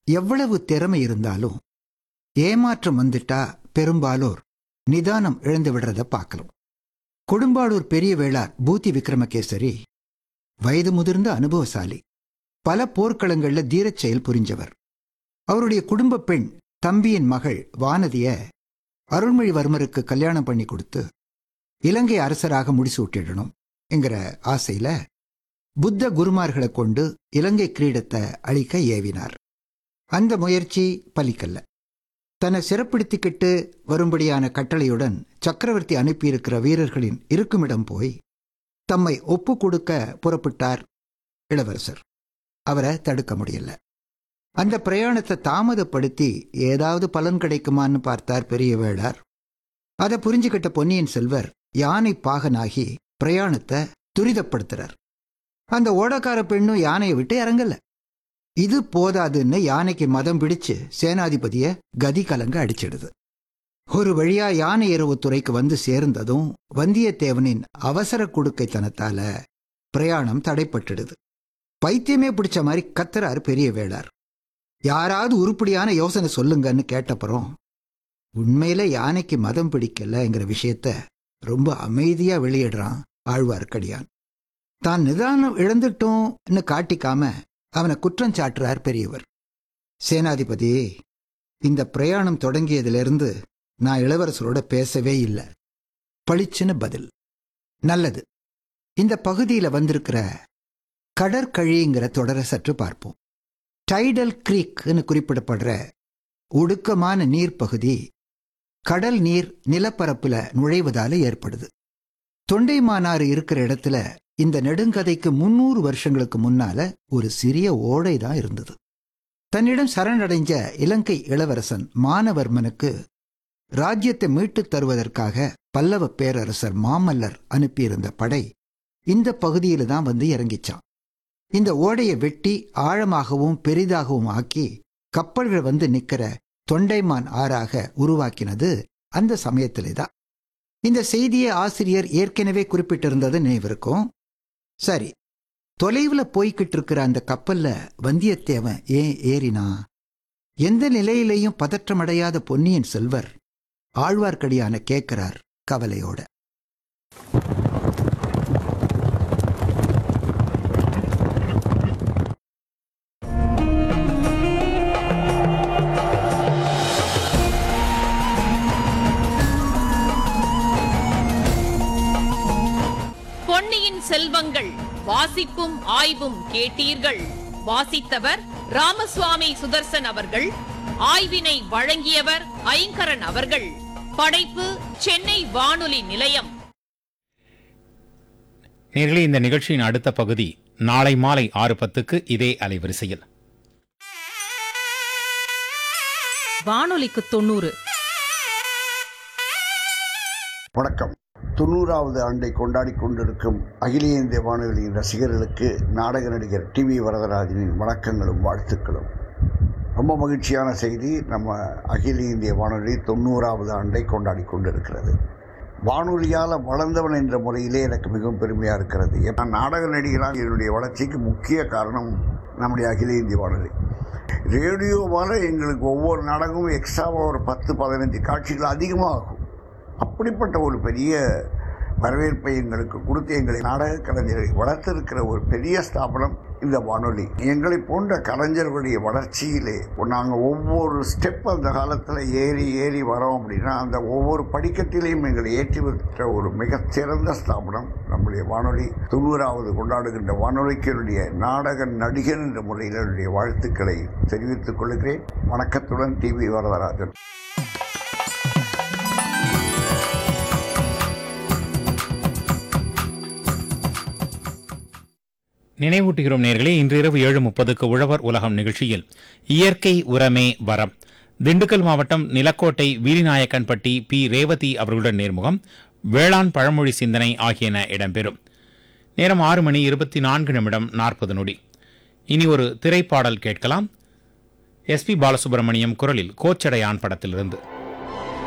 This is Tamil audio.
எவ்வளவு திறமை இருந்தாலும் ஏமாற்றம் வந்துட்டா பெரும்பாலோர் நிதானம் இழந்து விடுறத பார்க்கலாம் கொடும்பாளூர் பெரிய வேளார் பூதி விக்ரமகேசரி வயது முதிர்ந்த அனுபவசாலி பல போர்க்களங்கள்ல தீரச் செயல் புரிஞ்சவர் அவருடைய குடும்ப பெண் தம்பியின் மகள் வானதிய அருள்மொழிவர்மருக்கு கல்யாணம் பண்ணி கொடுத்து இலங்கை அரசராக முடிசூட்டிடணும் என்கிற ஆசையில புத்த குருமார்களை கொண்டு இலங்கை கிரீடத்தை அழிக்க ஏவினார் அந்த முயற்சி பலிக்கல்ல தன்னை சிறப்பிடித்துக்கிட்டு வரும்படியான கட்டளையுடன் சக்கரவர்த்தி அனுப்பியிருக்கிற வீரர்களின் இருக்குமிடம் போய் தம்மை ஒப்பு கொடுக்க புறப்பட்டார் இளவரசர் அவரை தடுக்க முடியல அந்த பிரயாணத்தை தாமதப்படுத்தி ஏதாவது பலன் கிடைக்குமான்னு பார்த்தார் பெரிய வேளார் அதை புரிஞ்சுக்கிட்ட பொன்னியின் செல்வர் யானை பாகனாகி பிரயாணத்தை துரிதப்படுத்துறார் அந்த ஓடக்கார பெண்ணும் யானையை விட்டு இறங்கல இது போதாதுன்னு யானைக்கு மதம் பிடிச்சு சேனாதிபதிய கதி கலங்க அடிச்சிடுது ஒரு வழியா யானை துறைக்கு வந்து சேர்ந்ததும் வந்தியத்தேவனின் அவசர குடுக்கைத்தனத்தால பிரயாணம் தடைப்பட்டுடுது பைத்தியமே பிடிச்ச மாதிரி கத்துறாரு பெரிய வேளார் யாராவது உருப்படியான யோசனை சொல்லுங்கன்னு கேட்டப்புறம் உண்மையில யானைக்கு மதம் பிடிக்கலங்கிற விஷயத்த ரொம்ப அமைதியா வெளியிடுறான் ஆழ்வார்க்கடியான் தான் நிதானம் இழந்துட்டோம்னு காட்டிக்காம அவனை குற்றம் சாட்டுறார் பெரியவர் சேனாதிபதி இந்த பிரயாணம் தொடங்கியதிலிருந்து நான் இளவரசரோட பேசவே இல்லை பளிச்சுன்னு பதில் நல்லது இந்த பகுதியில் வந்திருக்கிற கடற்கழிங்கிற தொடரை சற்று பார்ப்போம் டைடல் கிரீக்னு குறிப்பிடப்படுற ஒடுக்கமான நீர்ப்பகுதி கடல் நீர் நிலப்பரப்புல நுழைவதால ஏற்படுது தொண்டைமானாறு இருக்கிற இடத்துல இந்த நெடுங்கதைக்கு முன்னூறு வருஷங்களுக்கு முன்னால ஒரு சிறிய ஓடை தான் இருந்தது தன்னிடம் சரணடைஞ்ச இலங்கை இளவரசன் மானவர்மனுக்கு ராஜ்யத்தை மீட்டுத் தருவதற்காக பல்லவ பேரரசர் மாமல்லர் அனுப்பியிருந்த படை இந்த பகுதியில தான் வந்து இறங்கிச்சான் இந்த ஓடையை வெட்டி ஆழமாகவும் பெரிதாகவும் ஆக்கி கப்பல்கள் வந்து நிக்கிற தொண்டைமான் ஆறாக உருவாக்கினது அந்த சமயத்திலே தான் இந்த செய்தியை ஆசிரியர் ஏற்கனவே குறிப்பிட்டிருந்தது நினைவிருக்கும் சரி தொலைவுல போய்கிட்டு இருக்கிற அந்த கப்பல்ல வந்தியத்தேவன் ஏன் ஏறினா எந்த நிலையிலையும் பதற்றமடையாத பொன்னியின் செல்வர் ஆழ்வார்க்கடியான கேட்கிறார் கவலையோட பொன்னியின் செல்வங்கள் வாசிப்பும் ஆய்வும் கேட்டீர்கள் வாசித்தவர் ராமசுவாமி சுதர்சன் அவர்கள் ஆய்வினை வழங்கியவர் ஐங்கரன் அவர்கள் படைப்பு சென்னை வானொலி நிலையம் நேர்களே இந்த நிகழ்ச்சியின் அடுத்த பகுதி நாளை மாலை ஆறு பத்துக்கு இதே அலைவரிசையில் வானொலிக்கு தொண்ணூறு வணக்கம் தொண்ணூறாவது ஆண்டை கொண்டாடி கொண்டிருக்கும் அகில இந்திய வானொலியின் ரசிகர்களுக்கு நாடக நடிகர் டி வி வரதராஜனின் வணக்கங்களும் வாழ்த்துக்களும் ரொம்ப மகிழ்ச்சியான செய்தி நம்ம அகில இந்திய வானொலி தொண்ணூறாவது ஆண்டை கொண்டாடி கொண்டிருக்கிறது வானொலியால் வளர்ந்தவன் என்ற முறையிலே எனக்கு மிகவும் பெருமையாக இருக்கிறது நான் நாடக நடிகராக என்னுடைய வளர்ச்சிக்கு முக்கிய காரணம் நம்முடைய அகில இந்திய வானொலி ரேடியோவால் எங்களுக்கு ஒவ்வொரு நாடகமும் எக்ஸ்ட்ராவாக ஒரு பத்து பதினஞ்சு காட்சிகள் அதிகமாகும் அப்படிப்பட்ட ஒரு பெரிய வரவேற்பை எங்களுக்கு கொடுத்து எங்களை நாடக கலைஞரை வளர்த்திருக்கிற ஒரு பெரிய ஸ்தாபனம் இந்த வானொலி எங்களை போன்ற கலைஞர்களுடைய வளர்ச்சியிலே நாங்கள் ஒவ்வொரு ஸ்டெப் அந்த காலத்தில் ஏறி ஏறி வரோம் அப்படின்னா அந்த ஒவ்வொரு படிக்கட்டிலையும் எங்களை ஏற்றி வைத்த ஒரு மிகச்சிறந்த ஸ்தாபனம் நம்முடைய வானொலி தொண்ணூறாவது கொண்டாடுகின்ற வானொலிக்கு என்னுடைய நாடக நடிகர் என்ற முறையில் என்னுடைய வாழ்த்துக்களை தெரிவித்துக் கொள்கிறேன் வணக்கத்துடன் டிவி வரதராஜன் நினைவூட்டுகிறோம் நேர்களே இன்று இரவு ஏழு முப்பதுக்கு உழவர் உலகம் நிகழ்ச்சியில் இயற்கை உரமே வரம் திண்டுக்கல் மாவட்டம் நிலக்கோட்டை வீரிநாயக்கன்பட்டி பி ரேவதி அவர்களுடன் நேர்முகம் வேளாண் பழமொழி சிந்தனை ஆகியன இடம்பெறும் நேரம் ஆறு மணி இருபத்தி நான்கு நிமிடம் நாற்பது நொடி இனி ஒரு திரைப்பாடல் கேட்கலாம் எஸ்பி பாலசுப்ரமணியம் குரலில் கோச்சடையான் படத்திலிருந்து